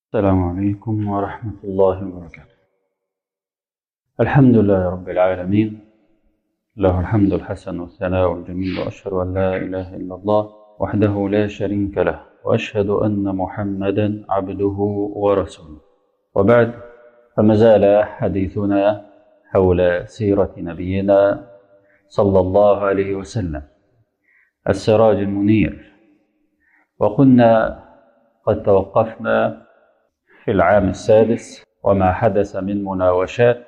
السلام عليكم ورحمة الله وبركاته الحمد لله رب العالمين له الحمد الحسن والثناء الجميل وأشهد أن لا إله إلا الله وحده لا شريك له وأشهد أن محمدا عبده ورسوله وبعد فما زال حديثنا حول سيرة نبينا صلى الله عليه وسلم السراج المنير وكنا قد توقفنا في العام السادس وما حدث من مناوشات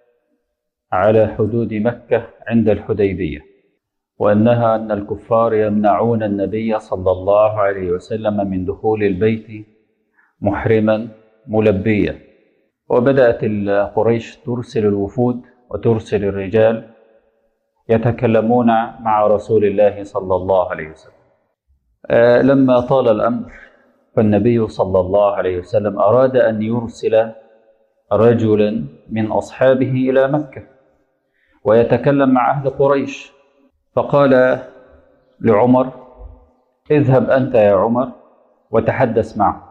على حدود مكة عند الحديبية وأنها أن الكفار يمنعون النبي صلى الله عليه وسلم من دخول البيت محرما ملبيا وبدأت قريش ترسل الوفود وترسل الرجال يتكلمون مع رسول الله صلى الله عليه وسلم آه لما طال الأمر فالنبي صلى الله عليه وسلم أراد أن يرسل رجلا من أصحابه إلى مكة ويتكلم مع أهل قريش فقال لعمر اذهب أنت يا عمر وتحدث معه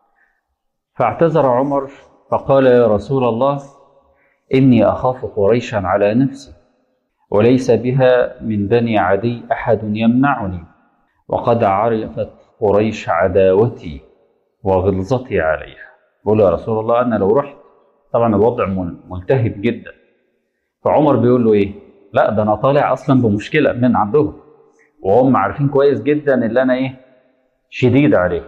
فاعتذر عمر فقال يا رسول الله إني أخاف قريشا على نفسي وليس بها من بني عدي أحد يمنعني وقد عرفت قريش عداوتي وغلظتي عليها بقول يا رسول الله أنا لو رحت طبعا الوضع ملتهب جدا فعمر بيقول له إيه لا ده أنا طالع أصلا بمشكلة من عندهم وهم عارفين كويس جدا اللي أنا إيه شديد عليه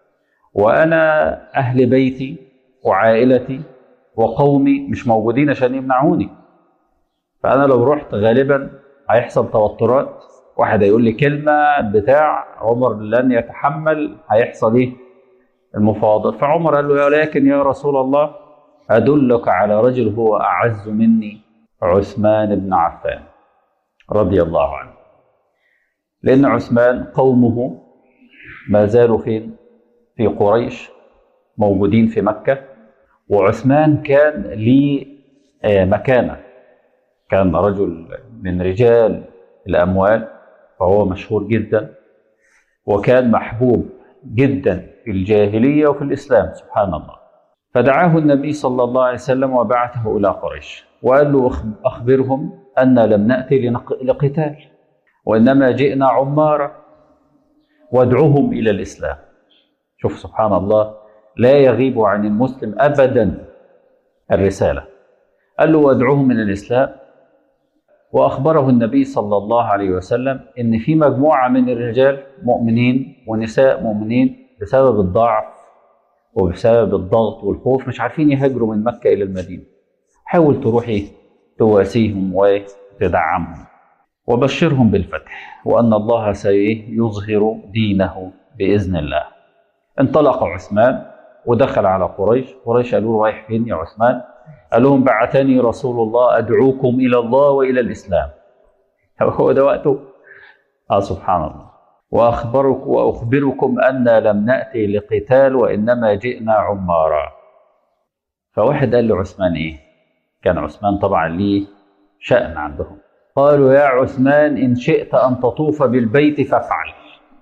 وأنا أهل بيتي وعائلتي وقومي مش موجودين عشان يمنعوني فأنا لو رحت غالبا هيحصل توترات واحد هيقول لي كلمة بتاع عمر لن يتحمل هيحصل ايه المفاوضات فعمر قال له ولكن يا رسول الله أدلك على رجل هو أعز مني عثمان بن عفان رضي الله عنه لأن عثمان قومه ما زالوا فين في قريش موجودين في مكة وعثمان كان ليه مكانة كان رجل من رجال الأموال فهو مشهور جدا وكان محبوب جدا في الجاهلية وفي الإسلام سبحان الله فدعاه النبي صلى الله عليه وسلم وبعثه إلى قريش وقال له أخبرهم أن لم نأتي لقتال وإنما جئنا عمارة وادعوهم إلى الإسلام شوف سبحان الله لا يغيب عن المسلم أبدا الرسالة قال له وادعوهم إلى الإسلام وأخبره النبي صلى الله عليه وسلم إن في مجموعة من الرجال مؤمنين ونساء مؤمنين بسبب الضعف وبسبب الضغط والخوف مش عارفين يهاجروا من مكة إلى المدينة حاول تروح إيه تواسيهم وتدعمهم وبشرهم بالفتح وأن الله سيظهر دينه بإذن الله انطلق عثمان ودخل على قريش قريش قالوا له رايح فين يا عثمان قال لهم بعثني رسول الله أدعوكم إلى الله وإلى الإسلام هو ده وقته آه سبحان الله وأخبرك وأخبركم أن لم نأتي لقتال وإنما جئنا عمارا فواحد قال لعثمان إيه كان عثمان طبعا ليه شأن عندهم قالوا يا عثمان إن شئت أن تطوف بالبيت فافعل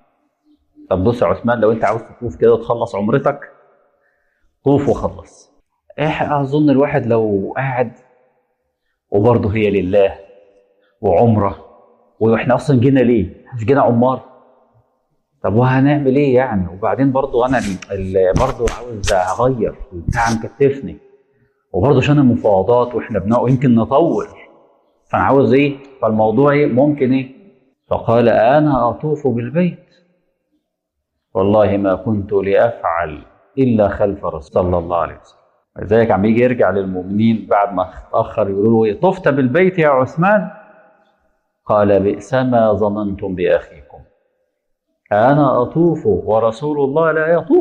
طب بص يا عثمان لو أنت عاوز تطوف كده تخلص عمرتك طوف وخلص إيه اظن الواحد لو قاعد وبرضه هي لله وعمره واحنا اصلا جينا ليه؟ مش جينا عمار طب وهنعمل ايه يعني؟ وبعدين برضه انا اللي برضه عاوز اغير البتاع مكتفني وبرضه عشان المفاوضات واحنا بنقعد يمكن نطول فانا عاوز ايه؟ فالموضوع ايه؟ ممكن ايه؟ فقال انا اطوف بالبيت والله ما كنت لافعل الا خلف رسول صلى الله عليه وسلم لذلك عم يجي يرجع للمؤمنين بعد ما اتاخر يقولوا له طفت بالبيت يا عثمان قال بئس ما ظننتم باخيكم انا اطوف ورسول الله لا يطوف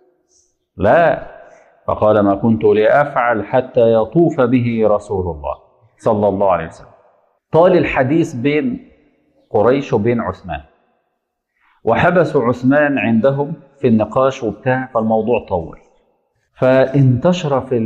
لا فقال ما كنت لافعل حتى يطوف به رسول الله صلى الله عليه وسلم طال الحديث بين قريش وبين عثمان وحبسوا عثمان عندهم في النقاش وبتاع فالموضوع طول فانتشر في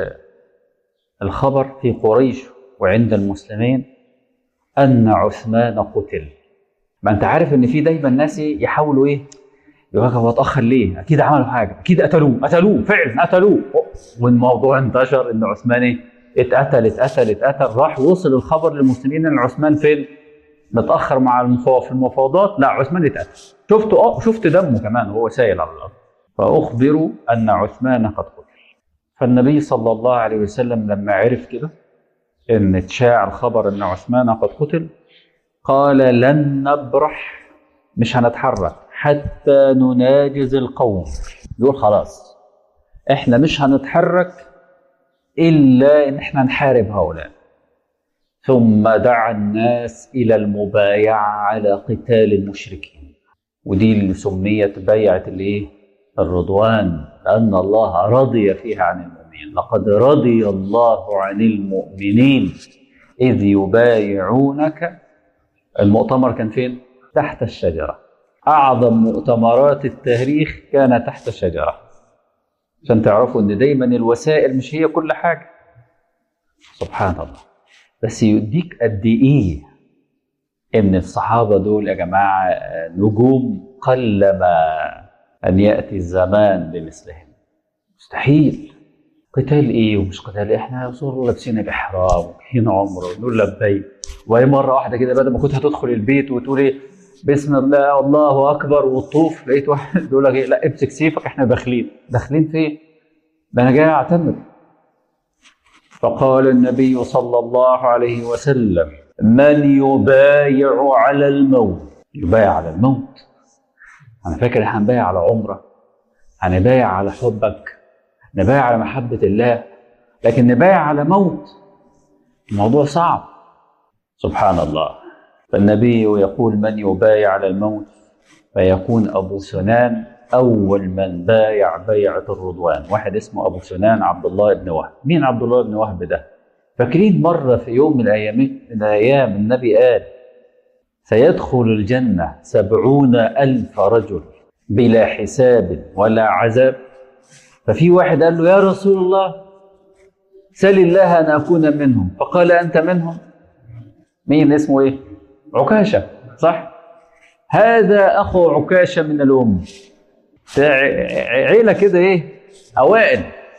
الخبر في قريش وعند المسلمين أن عثمان قتل ما أنت عارف إن في دايما ناس يحاولوا إيه يقول لك هو اتاخر ليه؟ اكيد عملوا حاجه، اكيد قتلوه، قتلوه فعلا قتلوه والموضوع انتشر ان عثمان ايه؟ اتقتل اتقتل اتقتل راح وصل الخبر للمسلمين ان عثمان فين؟ متاخر مع المفاوض في المفاوضات لا عثمان اتقتل شفته اه شفت دمه كمان وهو سايل على الارض فاخبروا ان عثمان قد قتل فالنبي صلى الله عليه وسلم لما عرف كده ان اتشاع الخبر ان عثمان قد قتل قال لن نبرح مش هنتحرك حتى نناجز القوم يقول خلاص احنا مش هنتحرك الا ان احنا نحارب هؤلاء ثم دعا الناس الى المبايعه على قتال المشركين ودي اللي سميت بيعه الايه الرضوان لان الله رضي فيها عن المؤمنين لقد رضي الله عن المؤمنين اذ يبايعونك المؤتمر كان فين تحت الشجره اعظم مؤتمرات التاريخ كان تحت الشجره عشان تعرفوا ان دايما الوسائل مش هي كل حاجه سبحان الله بس يديك قد ايه ان الصحابه دول يا جماعه نجوم قلما ان ياتي الزمان بمثلهم مستحيل قتال ايه ومش قتال إيه؟ احنا يا رسول الله لابسين الاحرام ورايحين عمره ونقول لبيك وهي مره واحده كده بدل ما كنت هتدخل البيت وتقول ايه بسم الله الله اكبر والطوف لقيت واحد بيقول لك ايه لا امسك سيفك احنا داخلين داخلين فين؟ ده انا جاي اعتمر فقال النبي صلى الله عليه وسلم من يبايع على الموت يبايع على الموت انا فاكر احنا هنبايع على عمره هنبايع على حبك نبايع على محبه الله لكن نبايع على موت الموضوع صعب سبحان الله فالنبي يقول من يبايع على الموت فيكون ابو سنان اول من بايع بيعه الرضوان واحد اسمه ابو سنان عبد الله بن وهب مين عبد الله بن وهب ده فاكرين مره في يوم من الايام من الايام النبي قال سيدخل الجنه سبعون الف رجل بلا حساب ولا عذاب ففي واحد قال له يا رسول الله سل الله ان اكون منهم فقال انت منهم مين اسمه ايه عكاشه صح هذا اخو عكاشه من الام عيله كده ايه اوائل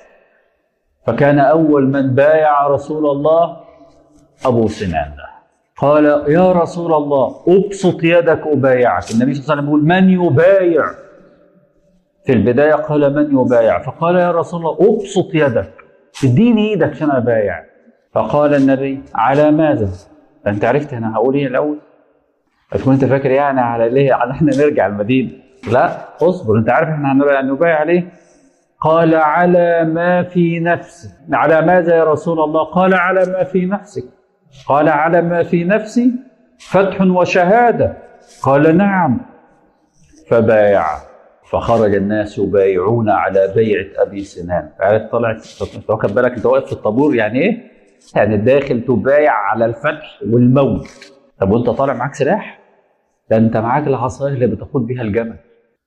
فكان اول من بايع رسول الله ابو سنان ده قال يا رسول الله ابسط يدك ابايعك النبي صلى الله عليه وسلم يقول من يبايع في البدايه قال من يبايع فقال يا رسول الله ابسط يدك اديني ايدك عشان ابايع فقال النبي على ماذا انت عرفت انا هقول ايه الاول هتكون انت فاكر يعني على ليه على احنا نرجع المدينه لا اصبر انت عارف احنا هنبايع عليه قال على ما في نفسي على ماذا يا رسول الله قال على ما في نفسك قال على ما في نفسي فتح وشهاده قال نعم فبايع فخرج الناس يبايعون على بيعه ابي سنان عارف طلعت انت واخد بالك انت واقف في الطابور يعني ايه؟ يعني داخل تبايع على الفتح والموت طب وانت طالع معاك سلاح؟ ده انت معاك العصايه اللي بتقود بيها الجمل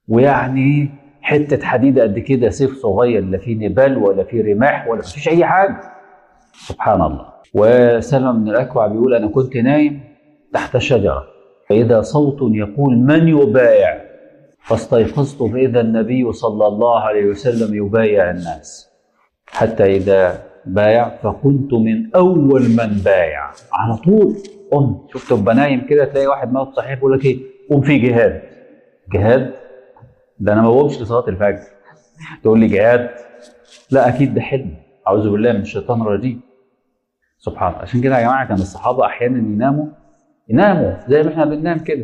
ويعني حته حديده قد كده سيف صغير لا فيه نبال ولا فيه رماح ولا فيش اي حاجه سبحان الله وسلمة بن الاكوع بيقول انا كنت نايم تحت شجره فاذا صوت يقول من يبايع فاستيقظت فاذا النبي صلى الله عليه وسلم يبايع الناس حتى اذا بايع فكنت من اول من بايع على طول قمت شفت ابقى نايم كده تلاقي واحد موت صحيح يقول لك ايه قوم في جهاد جهاد ده انا ما بقومش لصلاه الفجر تقول لي جهاد لا اكيد ده حلم اعوذ بالله من الشيطان الرجيم سبحان الله عشان كده يا جماعه كان الصحابه احيانا يناموا يناموا زي ما احنا بننام كده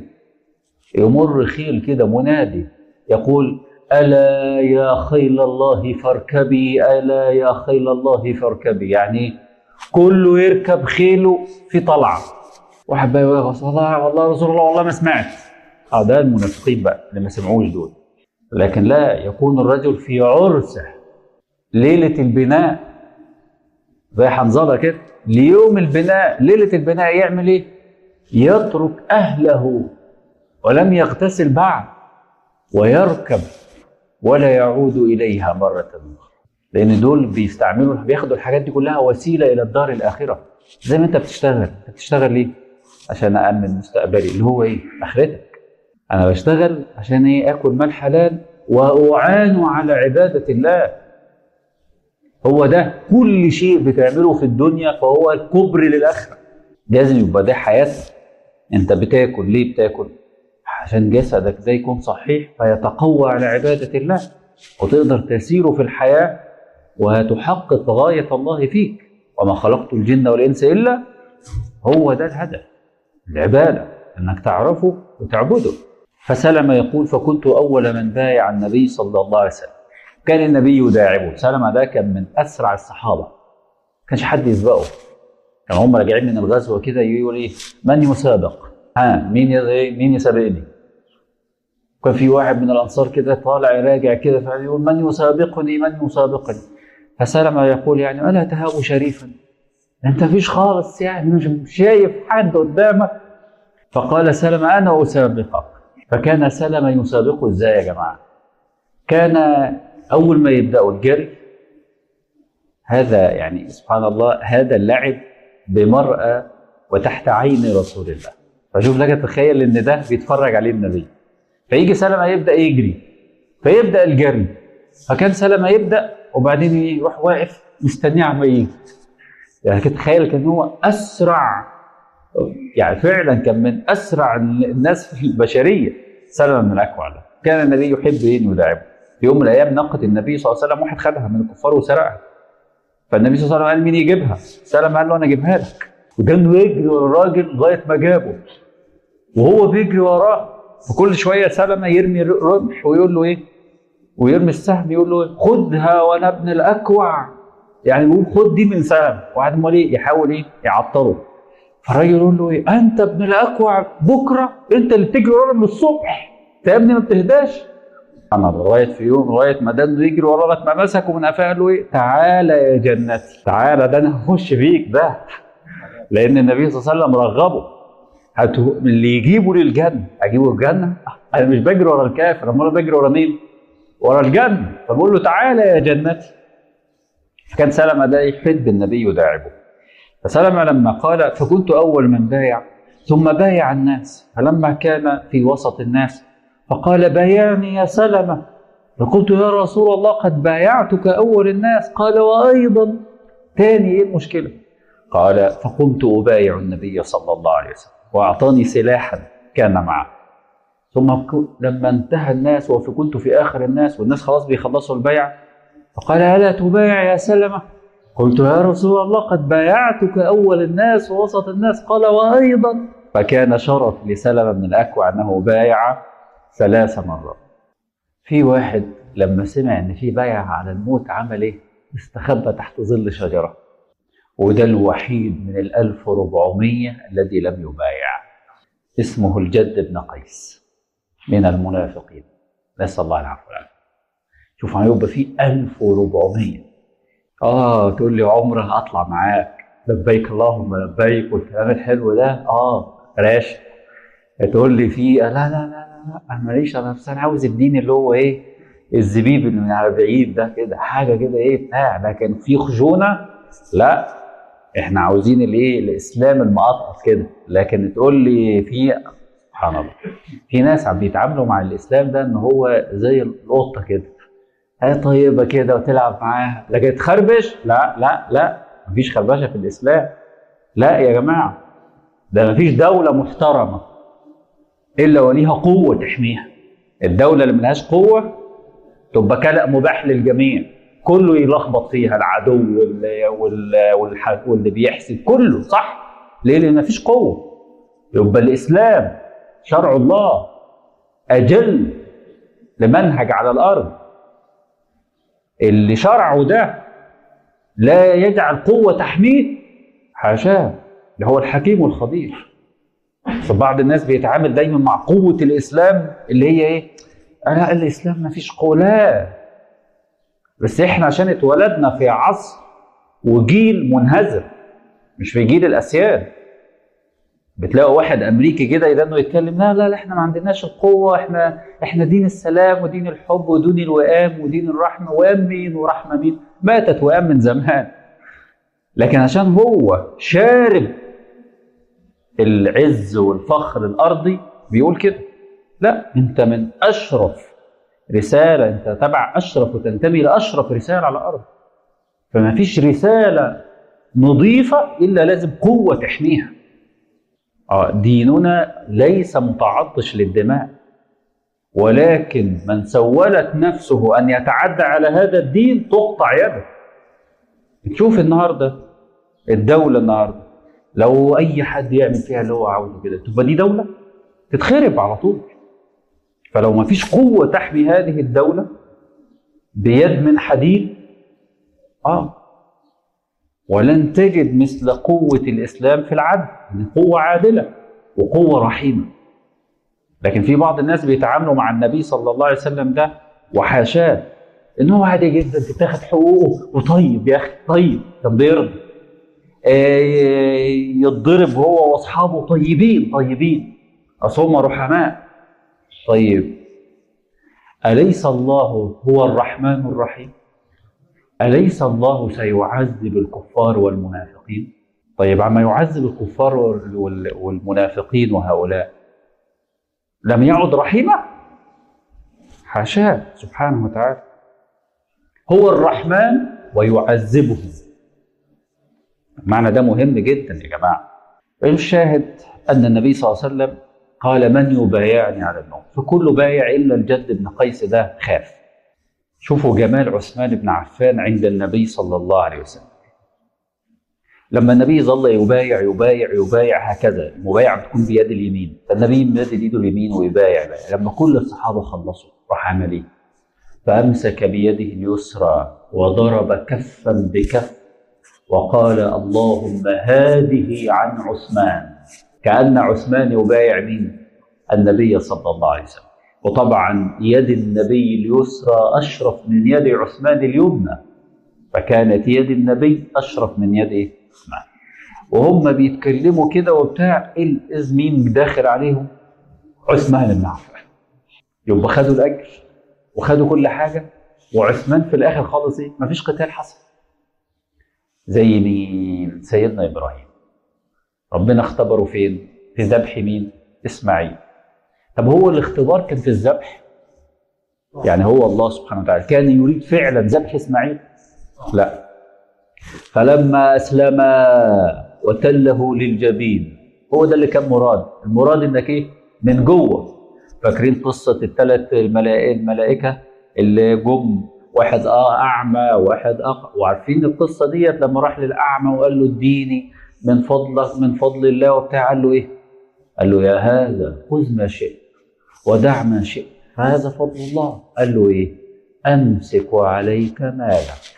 يمر خيل كده منادي يقول الا يا خيل الله فاركبي الا يا خيل الله فاركبي يعني كله يركب خيله في طلعه واحد بقى يقول والله والله رسول الله والله ما سمعت اه ده المنافقين بقى اللي ما سمعوش دول لكن لا يكون الرجل في عرسه ليله البناء زي حنظله كده ليوم البناء ليله البناء يعمل ايه؟ يترك اهله ولم يغتسل بعد ويركب ولا يعود اليها مره اخرى لان دول بيستعملوا بياخدوا الحاجات دي كلها وسيله الى الدار الاخره زي ما انت بتشتغل انت بتشتغل ليه؟ عشان أأمن مستقبلي اللي هو إيه؟ آخرتك. انا بشتغل عشان ايه اكل مال حلال واعان على عباده الله هو ده كل شيء بتعمله في الدنيا فهو الكبر للاخره لازم يبقى ده حياتك انت بتاكل ليه بتاكل عشان جسدك ده يكون صحيح فيتقوى على عباده الله وتقدر تسير في الحياه وتحقق غايه الله فيك وما خلقت الجن والانس الا هو ده الهدف العباده انك تعرفه وتعبده فسلم يقول فكنت اول من بايع النبي صلى الله عليه وسلم كان النبي يداعبه سلمة ده كان من اسرع الصحابه ما كانش حد يسبقه كان هم راجعين من الغزوه كده يقول ايه من يسابق ها مين ي- مين يسابقني كان في واحد من الانصار كده طالع راجع كده فيقول من يسابقني من يسابقني فسلمة يقول يعني الا تهاب شريفا انت فيش خالص يعني مش مش شايف حد قدامك فقال سلمة انا اسابقك فكان سلمة يسابقه ازاي يا جماعه كان اول ما يبداوا الجري هذا يعني سبحان الله هذا اللعب بمرأة وتحت عين رسول الله فشوف لك تخيل ان ده بيتفرج عليه النبي فيجي سلمة يبدا يجري فيبدا الجري فكان سلمة يبدا وبعدين يروح واقف مستنيه عما يجي يعني كده تخيل كان هو اسرع يعني فعلا كان من اسرع الناس في البشريه سلمة من الاكوع ده كان النبي يحب ان يداعبه في يوم من الايام ناقه النبي صلى الله عليه وسلم واحد خدها من الكفار وسرقها فالنبي صلى الله عليه وسلم قال مين يجيبها؟ سلمة قال له انا اجيبها لك وكان يجري ورا الراجل لغايه ما جابه وهو بيجري وراه فكل شويه سلمة يرمي رمح ويقول له ايه؟ ويرمي السهم يقول له إيه؟ خدها وانا ابن الاكوع يعني بيقول خد دي من سلمة وقعد امال ايه؟ يحاول ايه؟ يعطله فالراجل يقول له ايه؟ انت ابن الاكوع بكره انت اللي بتجري ورانا من الصبح انت يا ابني ما بتهداش انا لغايه في يوم لغايه ما دانه يجري وراه لغايه ما مسكه من قفاه قال له ايه؟ تعالى يا جنتي تعالى ده انا هخش فيك ده لان النبي صلى الله عليه وسلم رغبه هاتوا اللي يجيبه للجنه اجيبه الجنه انا مش بجري ورا الكافر امال انا بجري ورا مين؟ ورا الجنه فبقول له تعالى يا جنتي كان سلمة ده يحب النبي يداعبه فسلمة لما قال فكنت أول من بايع ثم بايع الناس فلما كان في وسط الناس فقال بايعني يا سلمة فقلت يا رسول الله قد بايعتك أول الناس قال وأيضا تاني إيه المشكلة قال فقمت أبايع النبي صلى الله عليه وسلم وأعطاني سلاحا كان معه ثم ك- لما انتهى الناس وكنت في آخر الناس والناس خلاص بيخلصوا البيع فقال ألا تبايع يا سلمة قلت يا رسول الله قد بايعتك أول الناس ووسط الناس قال وأيضا فكان شرف لسلمة بن الأكوع أنه بايع ثلاث مرات في واحد لما سمع ان في بيع على الموت عمل ايه؟ استخبى تحت ظل شجره وده الوحيد من ال 1400 الذي لم يبايع اسمه الجد بن قيس من المنافقين نسال الله العفو والعافيه شوف هيبقى في 1400 اه تقول لي عمره اطلع معاك لبيك اللهم لبيك والكلام الحلو ده اه راشد تقول لي في لا لا لا لا, لا انا ماليش انا بس انا عاوز الدين اللي هو ايه الزبيب اللي من على بعيد ده كده حاجه كده ايه بتاع لكن في خشونه لا احنا عاوزين الايه الاسلام المقطط كده لكن تقول لي في سبحان الله في ناس عم بيتعاملوا مع الاسلام ده ان هو زي القطه كده هي طيبه كده وتلعب معاها لكن تخربش لا لا لا مفيش خربشه في الاسلام لا يا جماعه ده مفيش دوله محترمه الا وليها قوه تحميها الدوله اللي ملهاش قوه تبقى كلأ مباح للجميع كله يلخبط فيها العدو وال- وال- والح- واللي بيحسد كله صح ليه لان مفيش قوه يبقى الاسلام شرع الله اجل لمنهج على الارض اللي شرعه ده لا يجعل قوه تحميه حاشاه اللي هو الحكيم والخبير فبعض الناس بيتعامل دايما مع قوه الاسلام اللي هي ايه لا الاسلام ما فيش قوه لا بس احنا عشان اتولدنا في عصر وجيل منهزم مش في جيل الاسياد بتلاقوا واحد امريكي كده يدانه يتكلم لا لا لا احنا ما عندناش القوه احنا احنا دين السلام ودين الحب ودين الوئام ودين الرحمه وئام مين ورحمه مين ماتت وئام من زمان لكن عشان هو شارب العز والفخر الارضي بيقول كده لا انت من اشرف رساله انت تبع اشرف وتنتمي لاشرف رساله على الارض فما فيش رساله نظيفه الا لازم قوه تحميها آه ديننا ليس متعطش للدماء ولكن من سولت نفسه ان يتعدى على هذا الدين تقطع يده تشوف النهارده الدوله النهارده لو اي حد يعمل فيها اللي هو عاوزه كده تبقى دي دوله تتخرب على طول فلو ما فيش قوه تحمي هذه الدوله بيد من حديد اه ولن تجد مثل قوه الاسلام في العدل قوه عادله وقوه رحيمه لكن في بعض الناس بيتعاملوا مع النبي صلى الله عليه وسلم ده وحاشاه ان هو عادي جدا تتاخد حقوقه وطيب يا اخي طيب طب بيرضى يتضرب هو واصحابه طيبين طيبين اصل هم رحماء طيب اليس الله هو الرحمن الرحيم اليس الله سيعذب الكفار والمنافقين طيب عما يعذب الكفار والمنافقين وهؤلاء لم يعد رحيما حاشاه سبحانه وتعالى هو الرحمن ويعذبهم المعنى ده مهم جدا يا جماعه الشاهد ان النبي صلى الله عليه وسلم قال من يبايعني على الموت فكل بايع الا الجد بن قيس ده خاف شوفوا جمال عثمان بن عفان عند النبي صلى الله عليه وسلم لما النبي ظل يبايع يبايع يبايع هكذا المبايعة بتكون بيد اليمين فالنبي يمد ايده اليمين ويبايع بقى. لما كل الصحابة خلصوا راح عمل ايه؟ فأمسك بيده اليسرى وضرب كفا بكف وقال اللهم هذه عن عثمان كأن عثمان يبايع مين؟ النبي صلى الله عليه وسلم وطبعا يد النبي اليسرى أشرف من يد عثمان اليمنى فكانت يد النبي أشرف من يد إيه؟ عثمان وهم بيتكلموا كده وبتاع الإذ مين داخل عليهم؟ عثمان بن عفان يبقى خدوا الأجر وخدوا كل حاجة وعثمان في الآخر خالص إيه؟ مفيش قتال حصل زي مين؟ سيدنا إبراهيم ربنا اختبره فين؟ في ذبح مين؟ إسماعيل طب هو الاختبار كان في الذبح؟ يعني هو الله سبحانه وتعالى كان يريد فعلا ذبح إسماعيل؟ لا فلما أسلم وتله للجبين هو ده اللي كان مراد المراد انك ايه من جوه فاكرين قصة الثلاث الملائكة اللي جم واحد اه اعمى واحد أق... وعارفين القصة ديت لما راح للاعمى وقال له اديني من فضلك من فضل الله وبتاع قال له ايه؟ قال له يا هذا خذ ما شئت ودع ما شئت هذا فضل الله قال له ايه؟ امسك عليك مالك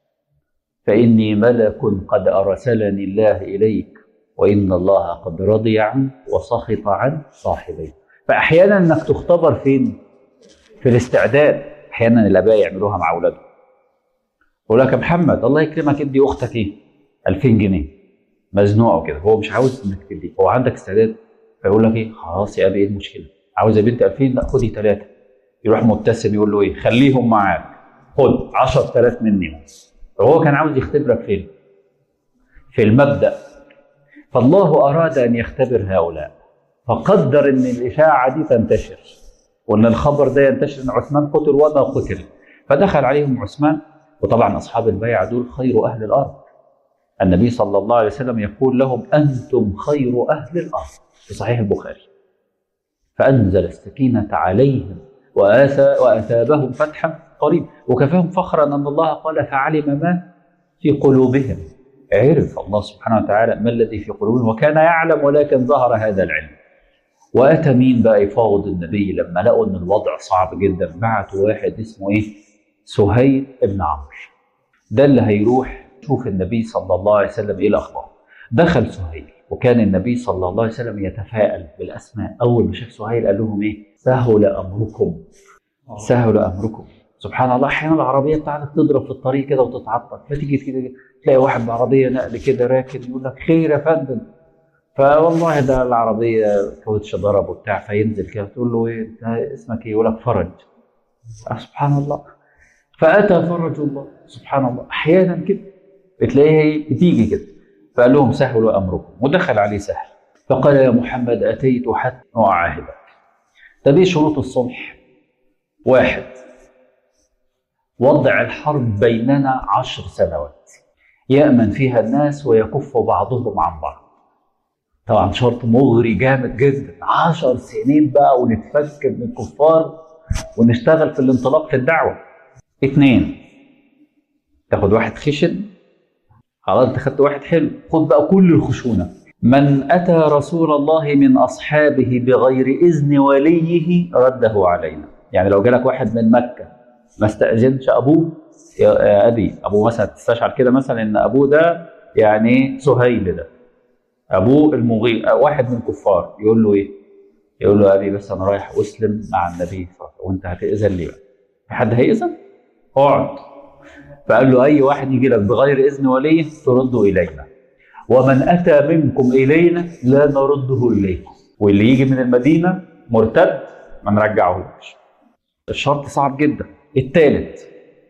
فإني ملك قد أرسلني الله إليك وإن الله قد رضي عنك وسخط عن صاحبيه فأحيانا أنك تختبر فين؟ في الاستعداد أحيانا الآباء يعملوها مع أولادهم يقول لك يا محمد الله يكرمك ادي أختك إيه؟ 2000 جنيه مزنوقة وكده هو مش عاوز إنك تدي هو عندك استعداد فيقول لك إيه؟ خلاص يا أبي إيه المشكلة؟ عاوز يا بنتي 2000 لا خدي ثلاثة يروح مبتسم يقول له إيه؟ خليهم معاك خد 10000 مني فهو كان عاوز يختبرك فين؟ في المبدأ فالله أراد أن يختبر هؤلاء فقدر أن الإشاعة دي تنتشر وأن الخبر ده ينتشر أن عثمان قتل وما قتل فدخل عليهم عثمان وطبعا أصحاب البيعة دول خير أهل الأرض النبي صلى الله عليه وسلم يقول لهم أنتم خير أهل الأرض في صحيح البخاري فأنزل السكينة عليهم وأثابهم فتحا قريب وكفاهم فخرا ان الله قال فعلم ما في قلوبهم عرف الله سبحانه وتعالى ما الذي في قلوبهم وكان يعلم ولكن ظهر هذا العلم واتى مين بقى يفاوض النبي لما لقوا ان الوضع صعب جدا بعتوا واحد اسمه ايه سهيل ابن عمرو ده اللي هيروح يشوف النبي صلى الله عليه وسلم ايه الاخبار دخل سهيل وكان النبي صلى الله عليه وسلم يتفاءل بالاسماء اول ما شاف سهيل قال لهم ايه سهل امركم سهل امركم سبحان الله احيانا العربيه بتاعتك تضرب في الطريق كده وتتعطل فتيجي كده تلاقي واحد بعربيه نقل كده راكن يقول لك خير يا فندم فوالله ده العربيه كاوتش ضرب وبتاع فينزل كده تقول له ايه انت اسمك ايه يقول لك فرج سبحان الله فاتى فرج الله سبحان الله احيانا كده بتلاقيها بتيجي كده فقال لهم سهلوا امركم ودخل عليه سهل فقال يا محمد اتيت حتى اعاهدك طب ايه شروط الصلح؟ واحد وضع الحرب بيننا عشر سنوات يأمن فيها الناس ويكف بعضهم عن بعض طبعا شرط مغري جامد جدا عشر سنين بقى ونتفك من الكفار ونشتغل في الانطلاق في الدعوة اتنين تاخد واحد خشن خلاص انت خدت واحد حلو خد بقى كل الخشونة من أتى رسول الله من أصحابه بغير إذن وليه رده علينا يعني لو جالك واحد من مكة ما استأذنش أبوه يا أبي أبوه مثلا تستشعر كده مثلا إن أبوه ده يعني سهيل ده أبوه المغير واحد من الكفار يقول له إيه؟ يقول له أبي بس أنا رايح أسلم مع النبي صلى الله عليه وسلم وأنت هتأذن لي بقى في حد هيأذن؟ اقعد فقال له أي واحد يجي لك بغير إذن وليه ترده إلينا ومن أتى منكم إلينا لا نرده إليكم واللي يجي من المدينة مرتد ما نرجعهوش الشرط صعب جدا الثالث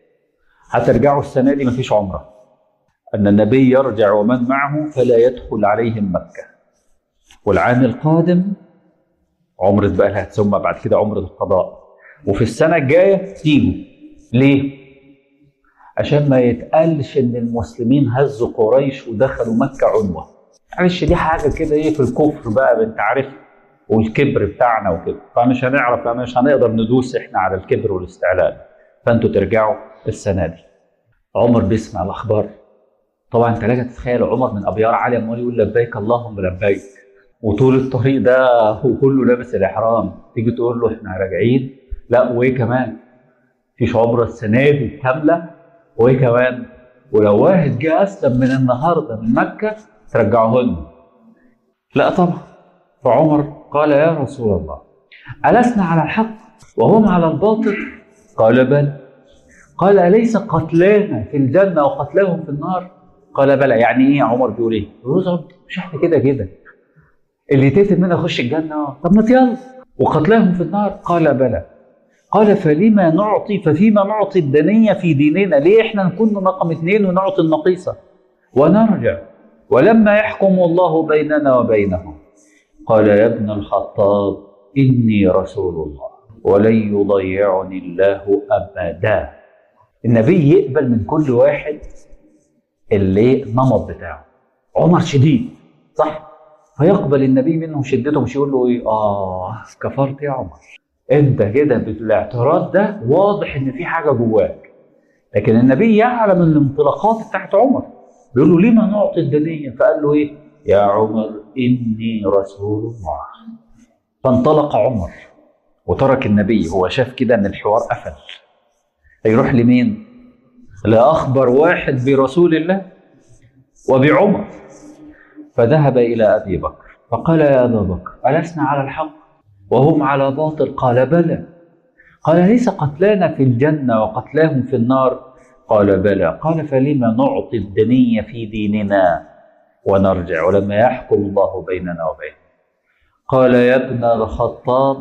هترجعوا السنة دي مفيش عمرة أن النبي يرجع ومن معه فلا يدخل عليهم مكة والعام القادم عمرة بقى لها تسمى بعد كده عمرة القضاء وفي السنة الجاية تيجوا ليه؟ عشان ما يتقالش ان المسلمين هزوا قريش ودخلوا مكه عنوه معلش دي حاجه كده ايه في الكفر بقى انت عارف والكبر بتاعنا وكده فمش هنعرف مش هنقدر ندوس احنا على الكبر والاستعلاء فانتوا ترجعوا السنه دي عمر بيسمع الاخبار طبعا انت لا تتخيل عمر من ابيار عالي عمال يقول لبيك اللهم لبيك وطول الطريق ده هو كله لابس الاحرام تيجي تقول له احنا راجعين لا وايه كمان مفيش عمره السنه دي كامله وايه كمان ولو واحد جه اسلم من النهارده من مكه ترجعه لنا لا طبعا فعمر قال يا رسول الله ألسنا على الحق وهم على الباطل قال بل قال أليس قتلانا في الجنة وقتلاهم في النار قال بلى يعني ايه عمر بيقول ايه بيقول مش احنا كده كده اللي تقتل منها يخش الجنة طب ما يلا وقتلاهم في النار قال بلى قال فلما نعطي ففيما نعطي الدنية في ديننا ليه احنا نكون رقم اثنين ونعطي النقيصة ونرجع ولما يحكم الله بيننا وبينهم قال يا ابن الخطاب إني رسول الله ولن يضيعني الله أبدا النبي يقبل من كل واحد اللي النمط بتاعه عمر شديد صح فيقبل النبي منه شدته مش يقول له ايه اه كفرت يا عمر انت كده بالاعتراض ده واضح ان في حاجه جواك لكن النبي يعلم الانطلاقات بتاعت عمر بيقول له لما نعطي الدنيا فقال له ايه يا عمر اني رسول الله فانطلق عمر وترك النبي هو شاف كده ان الحوار قفل هيروح لمين لاخبر واحد برسول الله وبعمر فذهب الى ابي بكر فقال يا ابا بكر ألسنا على الحق وهم على باطل قال بلى قال ليس قتلانا في الجنة وقتلاهم في النار قال بلى قال فلما نعطي الدنية في ديننا ونرجع ولما يحكم الله بيننا وبينهم قال يا ابن الخطاب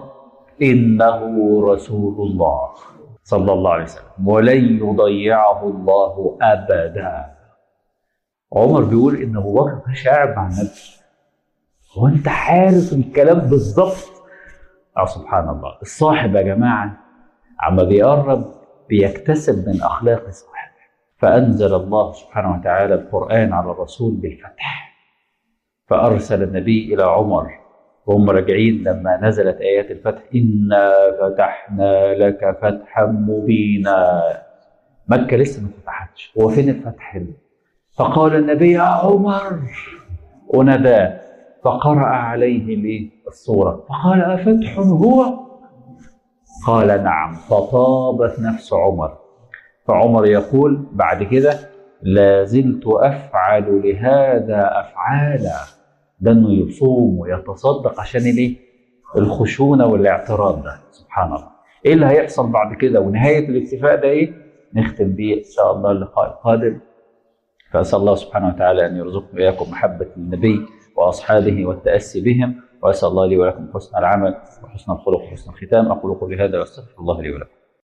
إنه رسول الله صلى الله عليه وسلم ولن يضيعه الله أبدا عمر بيقول إن أبو بكر مش قاعد مع النبي هو أنت عارف الكلام بالظبط اه سبحان الله الصاحب يا جماعه عما بيقرب بيكتسب من اخلاق الصاحب فانزل الله سبحانه وتعالى القران على الرسول بالفتح فارسل النبي الى عمر وهم راجعين لما نزلت ايات الفتح انا فتحنا لك فتحا مبينا مكه لسه ما فتحتش هو فين الفتح ده فقال النبي يا عمر وناداه فقرأ عليه ليه الصورة فقال أفتح هو قال نعم فطابت نفس عمر فعمر يقول بعد كده لا زلت أفعل لهذا أفعالا ده إنه يصوم ويتصدق عشان ليه الخشونة والاعتراض ده سبحان الله إيه اللي هيحصل بعد كده ونهاية الاكتفاء ده إيه نختم بيه إن شاء الله اللقاء القادم فأسأل الله سبحانه وتعالى أن يرزقنا إياكم محبة النبي وأصحابه والتأسي بهم وأسأل الله لي ولكم حسن العمل وحسن الخلق وحسن الختام أقول قولي هذا وأستغفر الله لي ولكم